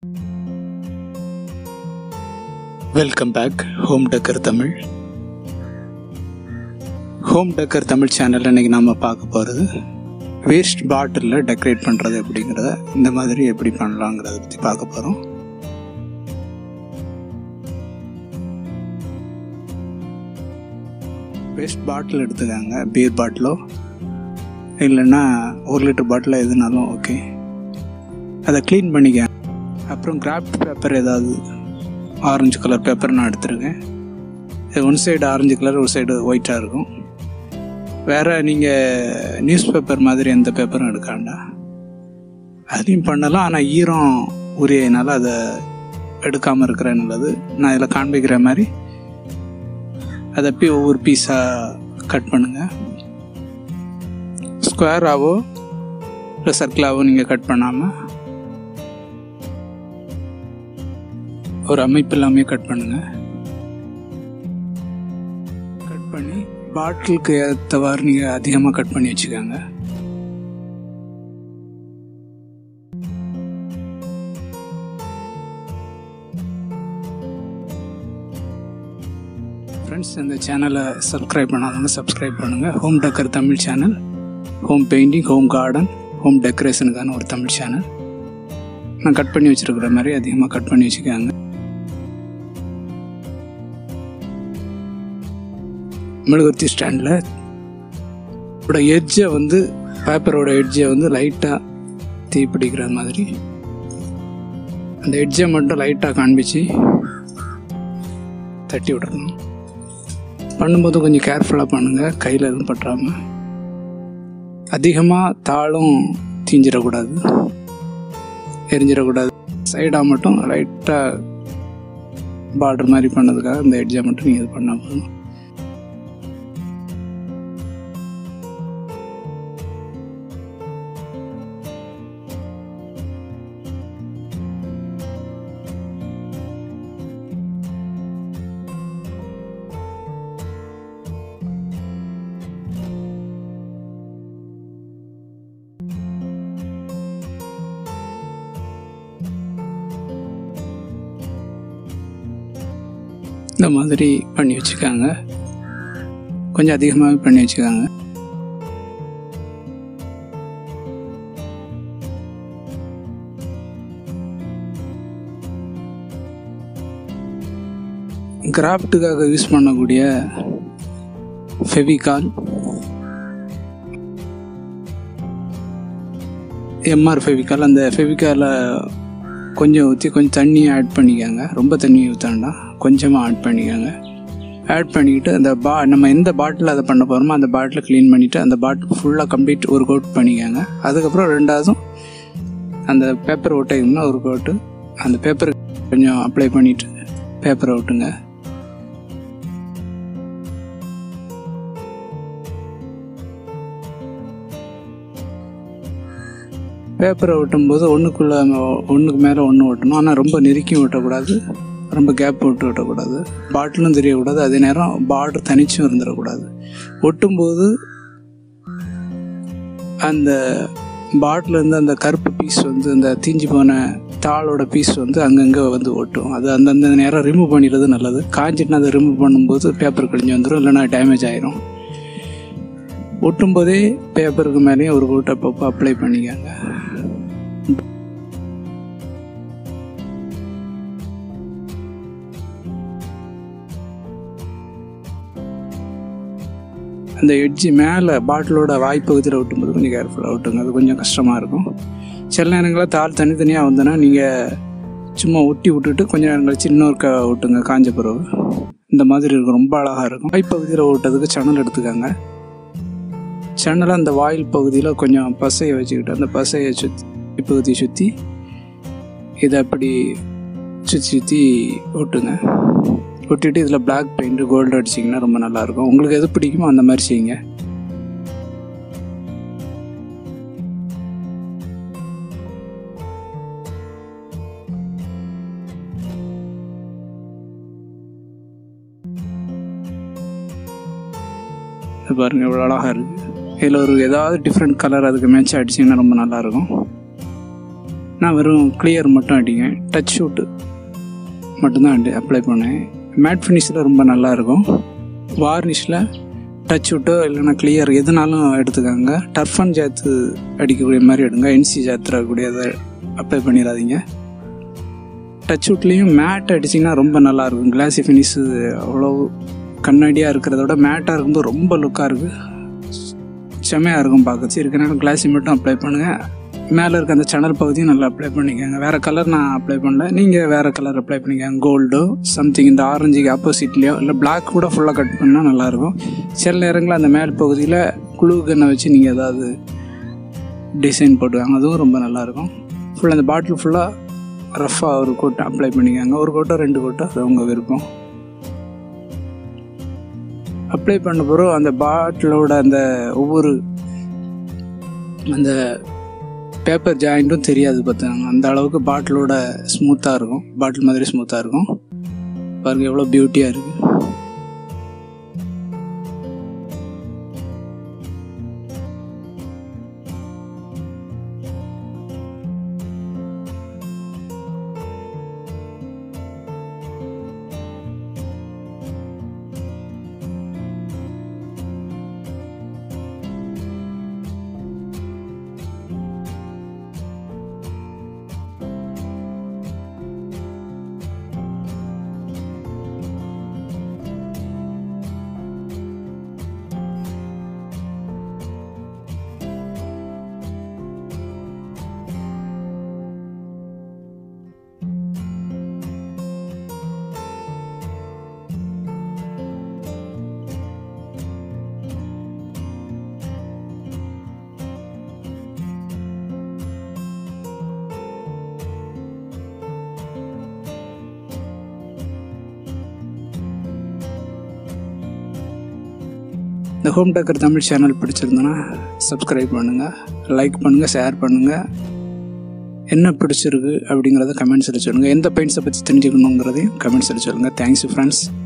welcome back home decor Tamil home decor Tamil சேனலில் இன்றைக்கி நாம் பார்க்க போகிறது வேஸ்ட் பாட்டிலில் டெக்கரேட் பண்ணுறது எப்படிங்கிறத இந்த மாதிரி எப்படி பண்ணலாங்கிறத பற்றி பார்க்க போகிறோம் வேஸ்ட் பாட்டில் எடுத்துக்காங்க பீர் பாட்டிலோ இல்லைன்னா ஒரு லிட்டர் பாட்டில் எதுனாலும் ஓகே அதை க்ளீன் பண்ணிக்க அப்புறம் கிராஃப்ட் பேப்பர் ஏதாவது ஆரஞ்சு கலர் பேப்பர் நான் எடுத்துருக்கேன் ஒன் சைடு ஆரஞ்சு கலர் ஒரு சைடு ஒயிட்டாக இருக்கும் வேறு நீங்கள் நியூஸ் பேப்பர் மாதிரி எந்த பேப்பரும் எடுக்க வேண்டாம் அதையும் பண்ணலாம் ஆனால் ஈரம் உரியனால அதை எடுக்காமல் இருக்கிற நல்லது நான் இதில் காண்பிக்கிற மாதிரி அதை அப்படியே ஒவ்வொரு பீஸாக கட் பண்ணுங்கள் ஸ்கொயராகவோ இல்லை சர்க்கிளாகவோ நீங்கள் கட் பண்ணாமல் ஒரு அமைப்பு எல்லாமே கட் பண்ணுங்கள் கட் பண்ணி பாட்டிலுக்கு ஏற்றவாறு நீங்கள் அதிகமாக கட் பண்ணி வச்சுக்கோங்க ஃப்ரெண்ட்ஸ் இந்த சேனலை சப்ஸ்கிரைப் பண்ணாதவங்க சப்ஸ்கிரைப் பண்ணுங்கள் home decor Tamil channel home painting home garden home டெக்கரேஷனுக்கான ஒரு தமிழ் சேனல் நான் கட் பண்ணி வச்சுருக்கிற மாதிரி அதிகமாக கட் பண்ணி வச்சுக்காங்க மெழுகுவர்த்தி ஸ்டாண்டில் இதோட எட்ஜை வந்து பேப்பரோட எட்ஜை வந்து லைட்டாக தீ பிடிக்கிற மாதிரி அந்த எட்ஜை மட்டும் லைட்டாக காண்பிச்சு தட்டி விடணும் பண்ணும்போது கொஞ்சம் கேர்ஃபுல்லாக பண்ணுங்கள் கையில் எதுவும் பற்றாமல் அதிகமாக தாளும் தீஞ்சிடக்கூடாது எரிஞ்சிடக்கூடாது சைடாக மட்டும் லைட்டாக பார்டர் மாதிரி பண்ணதுக்காக இந்த எட்ஜை மட்டும் நீங்கள் இது பண்ணால் போதும் இந்த மாதிரி பண்ணி வச்சுக்காங்க கொஞ்சம் அதிகமாகவே பண்ணி வச்சுக்காங்க கிராஃப்ட்டுக்காக யூஸ் பண்ணக்கூடிய ஃபெவிகால் எம்ஆர் ஃபெவிகால் அந்த ஃபெவிகாலை கொஞ்சம் ஊற்றி கொஞ்சம் தண்ணி ஆட் பண்ணிக்கோங்க ரொம்ப தண்ணி ஊற்றாண்டா கொஞ்சமாக ஆட் பண்ணிக்கோங்க ஆட் பண்ணிக்கிட்டு அந்த பா நம்ம எந்த பாட்டில் அதை பண்ண போகிறோமோ அந்த பாட்டிலை க்ளீன் பண்ணிவிட்டு அந்த பாட்டில் ஃபுல்லாக கம்ப்ளீட் ஒரு கோட் பண்ணிக்கோங்க அதுக்கப்புறம் ரெண்டாவதும் அந்த பேப்பர் ஒட்டைக்கும்னா ஒரு கோட்டு அந்த பேப்பர் கொஞ்சம் அப்ளை பண்ணிவிட்டு பேப்பரை ஒட்டுங்க பேப்பரை ஒட்டும்போது ஒன்றுக்குள்ளே ஒன்றுக்கு மேலே ஒன்று ஒட்டணும் ஆனால் ரொம்ப நெருக்கி ஒட்டக்கூடாது ரொம்ப கேப் விட்டு ஒட்டக்கூடாது பாட்டிலும் தெரியக்கூடாது அதே நேரம் பார்டர் தனிச்சும் இருந்துடக்கூடாது ஒட்டும்போது அந்த பாட்டிலேருந்து அந்த கருப்பு பீஸ் வந்து அந்த தீஞ்சு போன தாளோட பீஸ் வந்து அங்கங்கே வந்து ஒட்டும் அது அந்தந்த நேரம் ரிமூவ் பண்ணிடுறது நல்லது காஞ்சிட்டுனா அதை ரிமூவ் பண்ணும்போது பேப்பர் கழிஞ்சு வந்துடும் இல்லைனா டேமேஜ் ஆயிரும் ஒட்டும்போதே பேப்பருக்கு மேலேயும் ஒரு கோட் அப்பப்போ அப்ளை பண்ணிக்கோங்க அந்த எட்ஜி மேலே பாட்டிலோட வாய்ப்பகுதியில் ஒட்டும்போது கொஞ்சம் கேர்ஃபுல்லாக ஒட்டுங்க அது கொஞ்சம் கஷ்டமாக இருக்கும் சில நேரங்களில் தாள் தனித்தனியாக வந்தோன்னா நீங்கள் சும்மா ஒட்டி விட்டுட்டு கொஞ்சம் நேரம் கழிச்சு இன்னொரு க ஒட்டுங்க காஞ்ச பிறகு இந்த மாதிரி இருக்கும் ரொம்ப அழகாக இருக்கும் வாய்ப்பகுதியில் ஓட்டுறதுக்கு சணல் எடுத்துக்கோங்க சன்னலை அந்த வாயில் பகுதியில் கொஞ்சம் பசையை வச்சுக்கிட்டு அந்த பசையை சுற்றி பகுதியை சுற்றி இதை அப்படி சுற்றி சுற்றி ஒட்டுங்க ஒட்டிட்டு இதில் பிளாக் பெயிண்ட்டு கோல்டு அடிச்சிங்கன்னா ரொம்ப நல்லாயிருக்கும் உங்களுக்கு எது பிடிக்குமோ அந்த மாதிரி செய்யுங்க இது பாருங்கள் இவ்வளோ அழகாக இருக்குது இதில் ஒரு ஏதாவது டிஃப்ரெண்ட் கலர் அதுக்கு மேட்ச் அடிச்சிங்கன்னா ரொம்ப நல்லாயிருக்கும் நான் வெறும் கிளியர் மட்டும் அடிக்கேன் டச் ஷூட்டு மட்டும்தான் அடி அப்ளை பண்ணேன் மேட் ஃபினிஷில் ரொம்ப நல்லாயிருக்கும் வார்னிஷில் டச் விட்டோ இல்லைன்னா கிளியர் எதுனாலும் எடுத்துக்காங்க டர்ஃபன் ஜாத்து அடிக்கக்கூடிய மாதிரி எடுங்க என்சி ஜாத்துறக்கூடியதை அப்ளை பண்ணிடாதீங்க டச் வுட்லேயும் மேட் அடிச்சிங்கன்னா ரொம்ப நல்லாயிருக்கும் கிளாஸி ஃபினிஷு அவ்வளோ கண்ணாடியாக இருக்கிறத விட மேட்டாக இருக்கும்போது ரொம்ப லுக்காக இருக்குது செம்மையாக இருக்கும் பார்க்க சரி இருக்கனால கிளாஸி மட்டும் அப்ளை பண்ணுங்கள் மேலே இருக்க அந்த சேனல் பகுதியும் நல்லா அப்ளை பண்ணிக்கோங்க வேறு கலர் நான் அப்ளை பண்ணல நீங்கள் வேறு கலர் அப்ளை பண்ணிக்கோங்க கோல்டோ சம்திங் இந்த ஆரஞ்சுக்கு ஆப்போசிட்லேயோ இல்லை பிளாக் கூட ஃபுல்லாக கட் பண்ணால் நல்லாயிருக்கும் சில நேரங்களில் அந்த மேல் பகுதியில் குழு கண்ணை வச்சு நீங்கள் ஏதாவது டிசைன் போட்டுவாங்க அதுவும் ரொம்ப நல்லாயிருக்கும் ஃபுல்லாக அந்த பாட்டில் ஃபுல்லாக ரஃப்பாக ஒரு கோட்டை அப்ளை பண்ணிக்கோங்க ஒரு கோட்டோ ரெண்டு கோட்டோ அது உங்கள் விருப்பம் அப்ளை பண்ண பிறகு அந்த பாட்டிலோட அந்த ஒவ்வொரு அந்த பேப்பர் ஜாயிண்ட்டும் தெரியாது பார்த்தாங்க அந்த அளவுக்கு பாட்டிலோட ஸ்மூத்தாக இருக்கும் பாட்டில் மாதிரி ஸ்மூத்தாக இருக்கும் பாருங்கள் எவ்வளோ பியூட்டியாக இருக்குது இந்த ஹோம் டேக்கர் தமிழ் சேனல் பிடிச்சிருந்தோன்னா சப்ஸ்கிரைப் பண்ணுங்கள் லைக் பண்ணுங்கள் ஷேர் பண்ணுங்கள் என்ன பிடிச்சிருக்கு அப்படிங்கிறத கமெண்ட்ஸில் சொல்லுங்கள் எந்த பெயிண்ட்ஸை பற்றி தெரிஞ்சுக்கணுங்கிறதையும் கமெண்ட்ஸில் சொல்லுங்கள் தேங்க்ஸ் ஃப்ரெண்ட்ஸ்